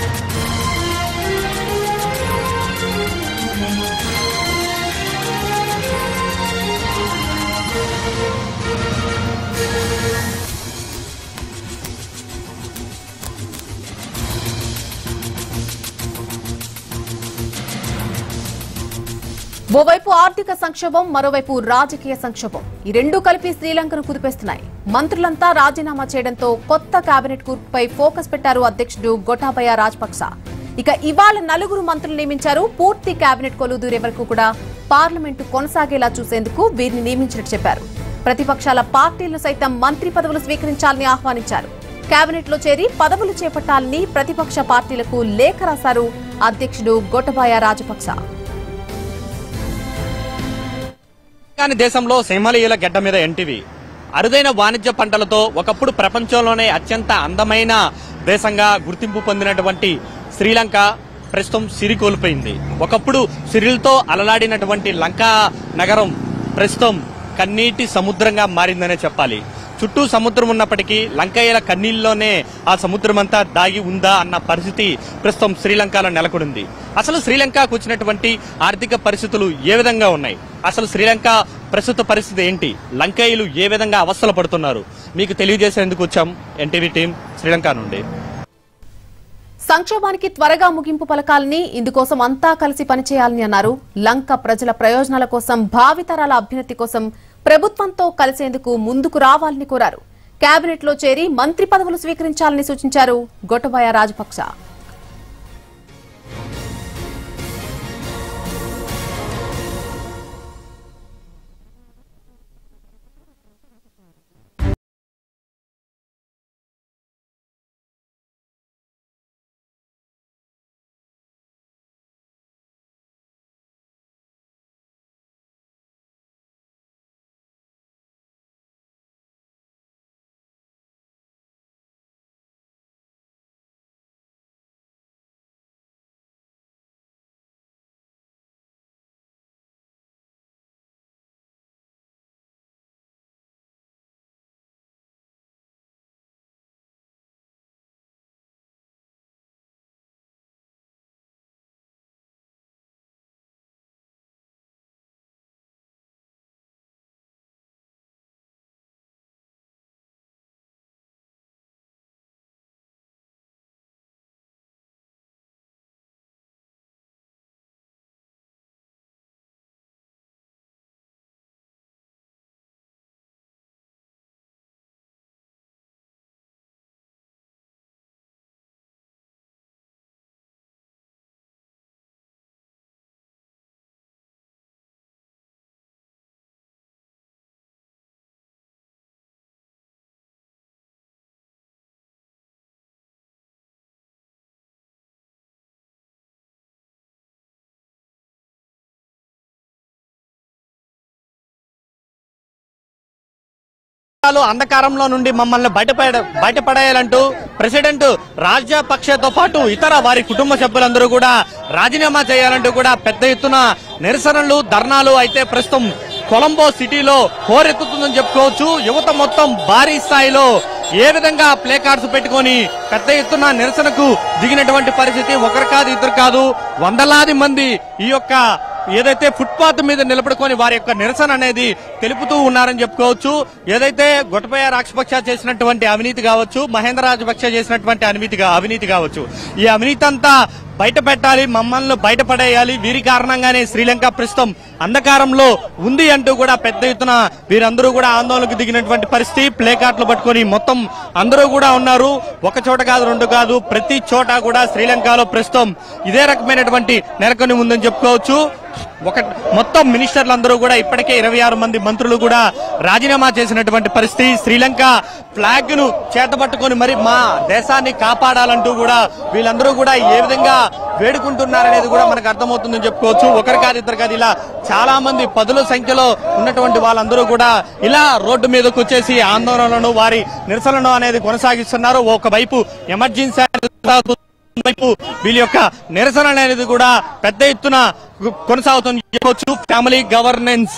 ఓవైపు ఆర్థిక సంక్షోభం మరోవైపు రాజకీయ సంక్షోభం ఈ రెండు కలిపి శ్రీలంకను కుదిపేస్తున్నాయి మంత్రులంతా రాజీనామా చేయడంతో కొత్త కేబినెట్ కూర్పుపై ఫోకస్ పెట్టారు అధ్యక్షుడు గొటాబయ రాజపక్స ఇక ఇవాళ నలుగురు మంత్రులు నియమించారు పూర్తి కేబినెట్ కొలుదూరే వరకు కూడా పార్లమెంటు కొనసాగేలా చూసేందుకు వీరిని నియమించినట్టు చెప్పారు ప్రతిపక్షాల పార్టీలను సైతం మంత్రి పదవులు స్వీకరించాలని ఆహ్వానించారు కేబినెట్ లో చేరి పదవులు చేపట్టాలని ప్రతిపక్ష పార్టీలకు లేఖ రాశారు అధ్యక్షుడు గొటబాయ రాజపక్స కానీ దేశంలో సింహలీల గడ్డ మీద ఎన్టీవీ అరుదైన వాణిజ్య పంటలతో ఒకప్పుడు ప్రపంచంలోనే అత్యంత అందమైన దేశంగా గుర్తింపు పొందినటువంటి శ్రీలంక ప్రస్తుతం సిరి కోల్పోయింది ఒకప్పుడు సిరిలతో అలలాడినటువంటి లంకా నగరం ప్రస్తుతం కన్నీటి సముద్రంగా మారిందనే చెప్పాలి చుట్టూ సముద్రం ఉన్నప్పటికీ లంకయ్యల కన్నీళ్ళలోనే ఆ సముద్రం అంతా దాగి ఉందా అన్న పరిస్థితి ప్రస్తుతం శ్రీలంకలో నెలకొంది అసలు శ్రీలంకకు వచ్చినటువంటి ఆర్థిక పరిస్థితులు ఏ విధంగా ఉన్నాయి అసలు శ్రీలంక ప్రస్తుత పరిస్థితి ఏంటి లంకయ్యలు ఏ విధంగా అవస్థలు పడుతున్నారు మీకు తెలియజేసేందుకు వచ్చాం ఎన్టీవీ టీం శ్రీలంక నుండి సంక్షోభానికి త్వరగా ముగింపు పలకాలని ఇందుకోసం అంతా కలిసి పనిచేయాలని అన్నారు లంక ప్రజల ప్రయోజనాల కోసం భావితరాల అభ్యున్నతి కోసం ప్రభుత్వంతో కలిసేందుకు ముందుకు రావాలని కోరారు కేబినెట్ లో చేరి మంత్రి పదవులు స్వీకరించాలని సూచించారు గొటబాయ రాజపక్స దేశాలు అంధకారంలో నుండి మమ్మల్ని బయటపడ బయటపడేయాలంటూ ప్రెసిడెంట్ రాజపక్షతో పాటు ఇతర వారి కుటుంబ సభ్యులందరూ కూడా రాజీనామా చేయాలంటూ కూడా పెద్ద ఎత్తున నిరసనలు ధర్నాలు అయితే ప్రస్తుతం కొలంబో సిటీలో హోరెత్తుతుందని చెప్పుకోవచ్చు యువత మొత్తం భారీ స్థాయిలో ఏ విధంగా ప్లే కార్డ్స్ పెట్టుకొని పెద్ద ఎత్తున నిరసనకు దిగినటువంటి పరిస్థితి ఒకరు కాదు ఇద్దరు కాదు వందలాది మంది ఈ యొక్క ఏదైతే ఫుట్పాత్ మీద నిలబడుకొని వారి యొక్క నిరసన అనేది తెలుపుతూ ఉన్నారని చెప్పుకోవచ్చు ఏదైతే గొట్టపయ్య రాజపక్ష చేసినటువంటి అవినీతి కావచ్చు మహేంద్ర రాజపక్ష చేసినటువంటి అవినీతి కా- అవినీతి కావచ్చు ఈ అవినీతి అంతా బయట పెట్టాలి మమ్మల్ని బయటపడేయాలి వీరి కారణంగానే శ్రీలంక ప్రస్తుతం అంధకారంలో ఉంది అంటూ కూడా పెద్ద ఎత్తున వీరందరూ కూడా ఆందోళనకు దిగినటువంటి పరిస్థితి ప్లే కార్డులు పట్టుకొని మొత్తం అందరూ కూడా ఉన్నారు ఒక చోట కాదు రెండు కాదు ప్రతి చోట కూడా శ్రీలంకలో ప్రస్తుతం ఇదే రకమైనటువంటి నెలకొని ఉందని చెప్పుకోవచ్చు ఒక మొత్తం మినిస్టర్లందరూ కూడా ఇప్పటికే ఇరవై ఆరు మంది మంత్రులు కూడా రాజీనామా చేసినటువంటి పరిస్థితి శ్రీలంక ఫ్లాగ్ ను చేతపట్టుకొని మరి మా దేశాన్ని కాపాడాలంటూ కూడా వీళ్ళందరూ కూడా ఏ విధంగా వేడుకుంటున్నారనేది కూడా మనకు అర్థమవుతుందని చెప్పుకోవచ్చు ఒకరి కాదు ఇద్దరు కాదు ఇలా చాలా మంది పదుల సంఖ్యలో ఉన్నటువంటి వాళ్ళందరూ కూడా ఇలా రోడ్డు మీదకు వచ్చేసి ఆందోళనలను వారి నిరసనలను అనేది కొనసాగిస్తున్నారు ఒకవైపు ఎమర్జెన్సీ అనేది వైపు వీళ్ళ యొక్క నిరసన అనేది కూడా పెద్ద ఎత్తున కొనసాగుతుంది చెప్పవచ్చు ఫ్యామిలీ గవర్నెన్స్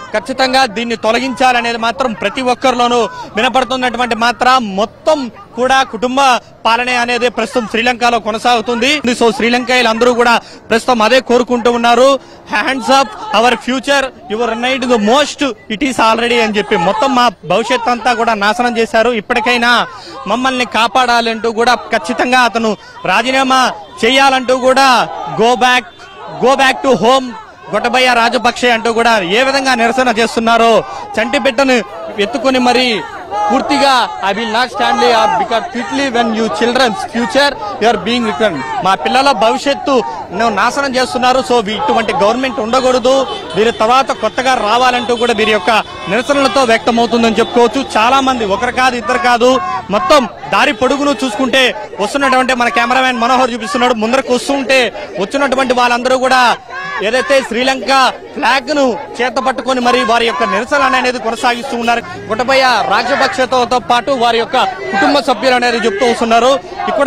ఖచ్చితంగా దీన్ని తొలగించాలనేది మాత్రం ప్రతి ఒక్కరిలోనూ వినపడుతున్నటువంటి మాత్రం మొత్తం కూడా కుటుంబ పాలన అనేది ప్రస్తుతం శ్రీలంకలో కొనసాగుతుంది సో శ్రీలంకలు అందరూ కూడా ప్రస్తుతం అదే కోరుకుంటూ ఉన్నారు hands up our future your night the most it is already అని చెప్పి మొత్తం మా భవిష్యత్ అంతా కూడా నాశనం చేశారు ఇప్పటికైనా మమ్మల్ని కాపాడాలంటూ కూడా ఖచ్చితంగా అతను రాజీనామా చేయాలంటూ కూడా go back go back to home Gotabaya Rajapaksa అంటూ కూడా ఏ విధంగా నిరసన చేస్తున్నారో చంటి బిడ్డను ఎత్తుకొని మరి పూర్తిగా I will not stand because quickly when you children's future you are being return మా పిల్లల భవిష్యత్తు నువ్వు నాశనం చేస్తున్నారు సో వీ- ఇటువంటి గవర్నమెంట్ ఉండకూడదు వీరి తర్వాత కొత్తగా రావాలంటూ కూడా వీరి యొక్క నిరసనలతో వ్యక్తమవుతుందని చెప్పుకోవచ్చు చాలా మంది ఒకరు కాదు ఇద్దరు కాదు మొత్తం దారి పొడుగును చూసుకుంటే వస్తున్నటువంటి మన కెమెరామ్యాన్ మనోహర్ చూపిస్తున్నాడు ముందరకు వస్తుంటే వచ్చినటువంటి వాళ్ళందరూ కూడా ఏదైతే శ్రీలంక ఫ్లాగ్ ను చేత పట్టుకొని మరి వారి యొక్క నిరసన అనేది కొనసాగిస్తూ ఉన్నారు గుటబయ్య రాజపక్షతో పాటు వారి యొక్క కుటుంబ సభ్యులు అనేది చెప్తూ వస్తున్నారు ఇక్కడ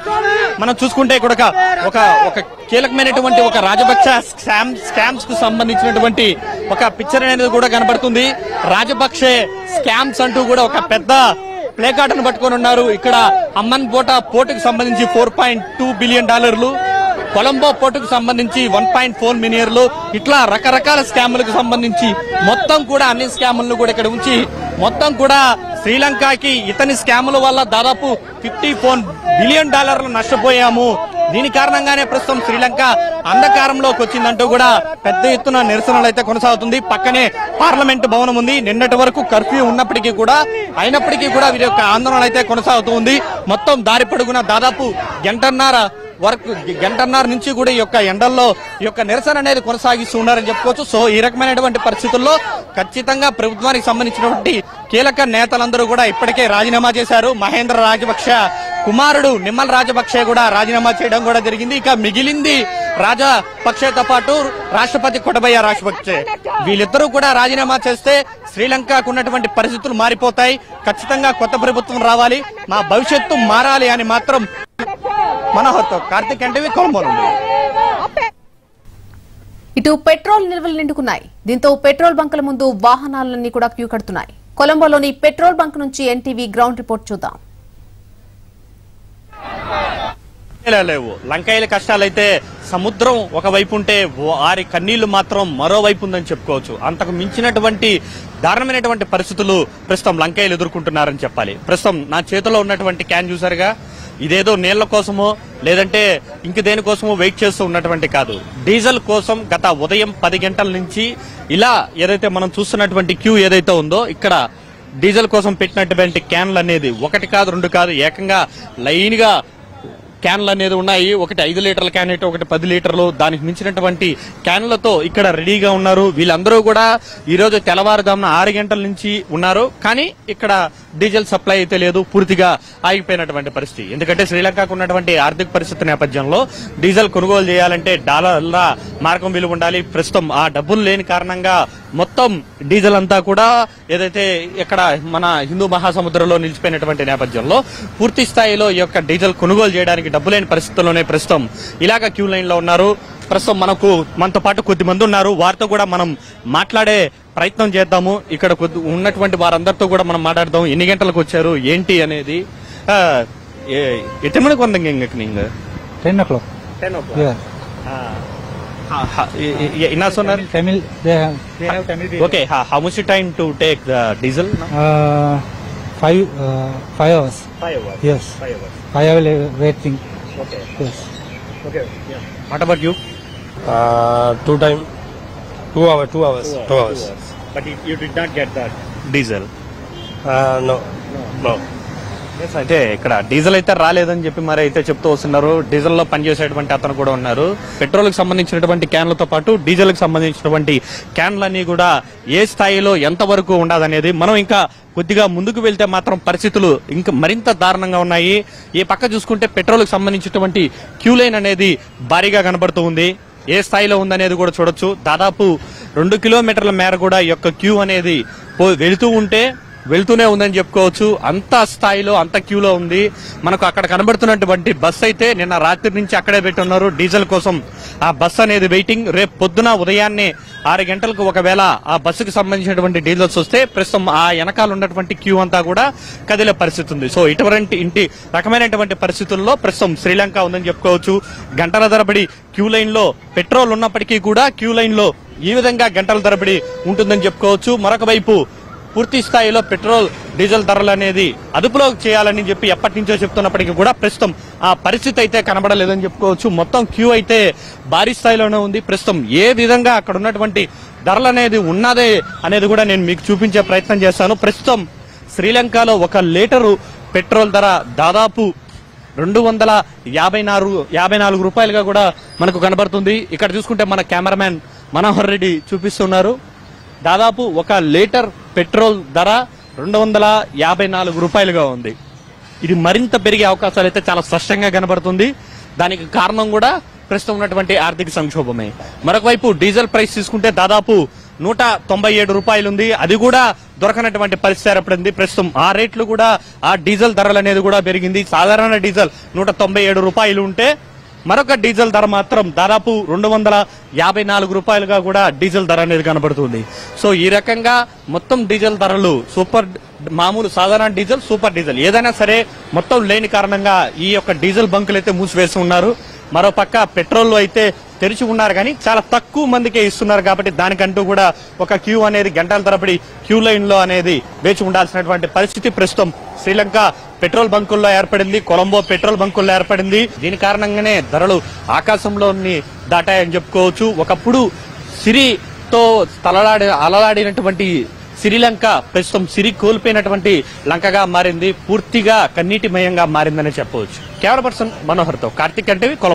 మనం చూసుకుంటే ఇక్కడ ఒక ఒక ఒక కీలకమైనటువంటి ఒక రాజపక్ష స్కామ్ స్కామ్స్ కు సంబంధించినటువంటి ఒక పిక్చర్ అనేది కూడా కనబడుతుంది రాజపక్షే స్కామ్స్ అంటూ కూడా ఒక పెద్ద ప్లే కార్డును పట్టుకొని ఉన్నారు ఇక్కడ అమ్మన్ పోట పోర్టుకు సంబంధించి ఫోర్ పాయింట్ టూ బిలియన్ డాలర్లు కొలంబో పోర్టుకు సంబంధించి వన్ పాయింట్ ఫోర్ మిలియన్లు ఇట్లా రకరకాల స్కాములకు సంబంధించి మొత్తం కూడా అన్ని స్కాములను కూడా ఇక్కడ ఉంచి మొత్తం కూడా శ్రీలంకకి ఇతని స్కాముల వల్ల దాదాపు ఫిఫ్టీ ఫోర్ బిలియన్ డాలర్లు నష్టపోయాము దీని కారణంగానే ప్రస్తుతం శ్రీలంక అంధకారంలోకి వచ్చిందంటూ కూడా పెద్ద ఎత్తున నిరసనలు అయితే కొనసాగుతుంది పక్కనే పార్లమెంట్ భవనం ఉంది నిన్నటి వరకు కర్ఫ్యూ ఉన్నప్పటికీ కూడా అయినప్పటికీ కూడా వీరి యొక్క ఆందోళన అయితే కొనసాగుతూ ఉంది మొత్తం దారి పొడుగున దాదాపు గంటన్నర వరకు గంటన్నర నుంచి కూడా ఈ యొక్క ఎండల్లో ఈ యొక్క నిరసన అనేది కొనసాగిస్తూ ఉన్నారని చెప్పుకోవచ్చు సో ఈ రకమైనటువంటి పరిస్థితుల్లో ఖచ్చితంగా ప్రభుత్వానికి సంబంధించినటువంటి కీలక నేతలందరూ కూడా ఇప్పటికే రాజీనామా చేశారు మహేంద్ర రాజపక్ష కుమారుడు నిమ్మల రాజపక్షే కూడా రాజీనామా చేయడం కూడా జరిగింది ఇక మిగిలింది రాజపక్షతో పాటు రాష్ట్రపతి కొటబయ్య రాజపక్షే వీళ్ళిద్దరూ కూడా రాజీనామా చేస్తే శ్రీలంకకు ఉన్నటువంటి పరిస్థితులు మారిపోతాయి ఖచ్చితంగా కొత్త ప్రభుత్వం రావాలి మా భవిష్యత్తు మారాలి అని మాత్రం మనోహర్తో కార్తిక్ అంటే కొలంబో నుండి ఇటు పెట్రోల్ నిల్వలు నిండుకున్నాయి దీంతో పెట్రోల్ బంకుల ముందు వాహనాలన్నీ కూడా క్యూ కడుతున్నాయి కొలంబోలోని పెట్రోల్ బంక్ నుంచి ఎన్టీవీ గ్రౌండ్ రిపోర్ట్ చూద్దాం లే- లేవు లంకాయల కష్టాలైతే సముద్రం ఒకవైపు ఉంటే వారి కన్నీళ్లు మాత్రం మరోవైపు ఉందని చెప్పుకోవచ్చు అంతకు మించినటువంటి దారుణమైనటువంటి పరిస్థితులు ప్రస్తుతం లంకాయలు ఎదుర్కొంటున్నారని చెప్పాలి ప్రస్తుతం నా చేతిలో ఉన్నటువంటి క్యాన్ చూసారుగా ఇదేదో నీళ్ల కోసమో లేదంటే ఇంక దేనికోసమో వెయిట్ చేస్తూ ఉన్నటువంటి కాదు డీజిల్ కోసం గత ఉదయం పది గంటల నుంచి ఇలా ఏదైతే మనం చూస్తున్నటువంటి క్యూ ఏదైతే ఉందో ఇక్కడ డీజిల్ కోసం పెట్టినటువంటి క్యాన్లు అనేది ఒకటి కాదు రెండు కాదు ఏకంగా లైన్ గా క్యాన్లు అనేది ఉన్నాయి ఒకటి ఐదు లీటర్ల క్యాన్ అయితే ఒకటి పది లీటర్లు దానికి మించినటువంటి క్యాన్లతో ఇక్కడ రెడీగా ఉన్నారు వీళ్ళందరూ కూడా ఈ రోజు తెల్లవారుజామున ఆరు గంటల నుంచి ఉన్నారు కానీ ఇక్కడ డీజిల్ సప్లై అయితే లేదు పూర్తిగా ఆగిపోయినటువంటి పరిస్థితి ఎందుకంటే శ్రీలంకకు ఉన్నటువంటి ఆర్థిక పరిస్థితి నేపథ్యంలో డీజిల్ కొనుగోలు చేయాలంటే డాలర్ల మార్గం విలువ ఉండాలి ప్రస్తుతం ఆ డబ్బులు లేని కారణంగా మొత్తం డీజిల్ అంతా కూడా ఏదైతే ఇక్కడ మన హిందూ మహాసముద్రంలో నిలిచిపోయినటువంటి నేపథ్యంలో పూర్తి స్థాయిలో ఈ యొక్క డీజిల్ కొనుగోలు చేయడానికి డబ్బు లేని పరిస్థితుల్లోనే ప్రస్తుతం ఇలాగ క్యూ లైన్ లో ఉన్నారు ప్రస్తుతం మనకు మనతో పాటు కొద్ది మంది ఉన్నారు వారితో కూడా మనం మాట్లాడే ప్రయత్నం చేద్దాము ఇక్కడ కొద్ది ఉన్నటువంటి వారందరితో కూడా మనం మాట్లాడదాం ఎన్ని గంటలకు వచ్చారు ఏంటి అనేది ఆ, ఏ- ఎట్టి మணிக்கு வந்தீங்க இங்க நீங்க 10 o'clock. Ten o Yeah. என்ன சொன்னார் Tamil, they have, they have Tamil people. Okay how much time to take the diesel Uh, five, uh, five hours. Five hours Yes. Five hours Five hour la- waiting. Okay Yes. Okay what about you Uh, two time, two hour, two hours, two hours. But you did not get that diesel Uh, no, no. అయితే ఇక్కడ diesel అయితే రాలేదని చెప్పి మరి అయితే చెప్తూ వస్తున్నారు diesel లో పనిచేసేటువంటి అతను కూడా ఉన్నారు పెట్రోల్ కి సంబంధించినటువంటి క్యాన్లతో పాటు డీజిల్ కి సంబంధించినటువంటి క్యాన్లన్నీ కూడా ఏ స్థాయిలో ఎంత వరకు ఉండదనేది మనం ఇంకా కొద్దిగా ముందుకు వెళ్తే మాత్రం పరిస్థితులు ఇంకా మరింత దారుణంగా ఉన్నాయి ఈ పక్క చూసుకుంటే పెట్రోల్ కి సంబంధించినటువంటి క్యూ లైన్ అనేది భారీగా కనబడుతూ ఉంది ఏ స్థాయిలో ఉందనేది కూడా చూడొచ్చు దాదాపు రెండు కిలోమీటర్ల మేర కూడా ఈ యొక్క క్యూ అనేది పో- వెళుతూ ఉంటే వెళ్తూనే ఉందని చెప్పుకోవచ్చు అంత స్థాయిలో అంత క్యూలో ఉంది మనకు అక్కడ కనబడుతున్నటువంటి బస్ అయితే నిన్న రాత్రి నుంచి అక్కడే పెట్టి ఉన్నారు డీజిల్ కోసం ఆ బస్ అనేది వెయిటింగ్ రేపు పొద్దున ఉదయాన్నే ఆరు గంటలకు ఒకవేళ ఆ బస్సుకు సంబంధించినటువంటి డీజిల్స్ వస్తే ప్రస్తుతం ఆ వెనకాల ఉన్నటువంటి క్యూ అంతా కూడా కదిలే పరిస్థితి ఉంది సో ఇటువంటి ఇంటి రకమైనటువంటి పరిస్థితుల్లో ప్రస్తుతం శ్రీలంక ఉందని చెప్పుకోవచ్చు గంటల తరబడి క్యూ లైన్ లో పెట్రోల్ ఉన్నప్పటికీ కూడా క్యూ లైన్ లో ఈ విధంగా గంటల తరబడి ఉంటుందని చెప్పుకోవచ్చు మరొక వైపు పూర్తి స్థాయిలో పెట్రోల్ డీజిల్ ధరలు అనేది అదుపులో చేయాలని చెప్పి ఎప్పటి నుంచో చెప్తున్నప్పటికీ కూడా ప్రస్తుతం ఆ పరిస్థితి అయితే కనబడలేదని చెప్పుకోవచ్చు మొత్తం క్యూ అయితే భారీ స్థాయిలోనే ఉంది ప్రస్తుతం ఏ విధంగా అక్కడ ఉన్నటువంటి ధరలు అనేది ఉన్నదే అనేది కూడా నేను మీకు చూపించే ప్రయత్నం చేస్తాను ప్రస్తుతం శ్రీలంకలో ఒక లీటరు పెట్రోల్ ధర దాదాపు రెండు వందల యాభై నాలుగు యాభై నాలుగు రూపాయలుగా కూడా మనకు కనబడుతుంది ఇక్కడ చూసుకుంటే మన కెమెరామ్యాన్ మనోహర్ రెడ్డి చూపిస్తున్నారు దాదాపు ఒక లీటర్ పెట్రోల్ ధర రెండు వందల యాభై నాలుగు రూపాయలుగా ఉంది ఇది మరింత పెరిగే అవకాశాలు అయితే చాలా స్పష్టంగా కనబడుతుంది దానికి కారణం కూడా ప్రస్తుతం ఉన్నటువంటి ఆర్థిక సంక్షోభమే మరొక వైపు డీజిల్ ప్రైస్ తీసుకుంటే దాదాపు నూట తొంభై ఏడు రూపాయలు ఉంది అది కూడా దొరకనటువంటి పరిస్థితి ఏర్పడింది ప్రస్తుతం ఆ రేట్లు కూడా ఆ డీజిల్ ధరలు అనేది కూడా పెరిగింది సాధారణ డీజిల్ నూట తొంభై ఏడు రూపాయలు ఉంటే మరొక డీజిల్ ధర మాత్రం దాదాపు రెండు వందల యాభై నాలుగు రూపాయలుగా కూడా డీజిల్ ధర అనేది కనబడుతుంది సో ఈ రకంగా మొత్తం డీజిల్ ధరలు సూపర్ మామూలు సాధారణ డీజిల్ సూపర్ డీజిల్ ఏదైనా సరే మొత్తం లేని కారణంగా ఈ యొక్క డీజిల్ బంకులు అయితే మూసివేసి ఉన్నారు మరో పక్క పెట్రోల్ అయితే తెరిచి ఉన్నారు కానీ చాలా తక్కువ మందికే ఇస్తున్నారు కాబట్టి దానికంటూ కూడా ఒక క్యూ అనేది గంటల తరబడి క్యూ లైన్ లో అనేది వేచి ఉండాల్సినటువంటి పరిస్థితి ప్రస్తుతం శ్రీలంక పెట్రోల్ బంకుల్లో ఏర్పడింది కొలంబో పెట్రోల్ బంకుల్లో ఏర్పడింది దీని కారణంగానే ధరలు ఆకాశంలోని దాటాయని చెప్పుకోవచ్చు ఒకప్పుడు సిరితో తలలాడి అలలాడినటువంటి శ్రీలంక ప్రస్తుతం సిరి కోల్పోయినటువంటి లంకగా మారింది పూర్తిగా కన్నీటిమయంగా మారిందని చెప్పవచ్చు కేవల పర్సన్ మనోహర్తో కార్తిక్ అంటే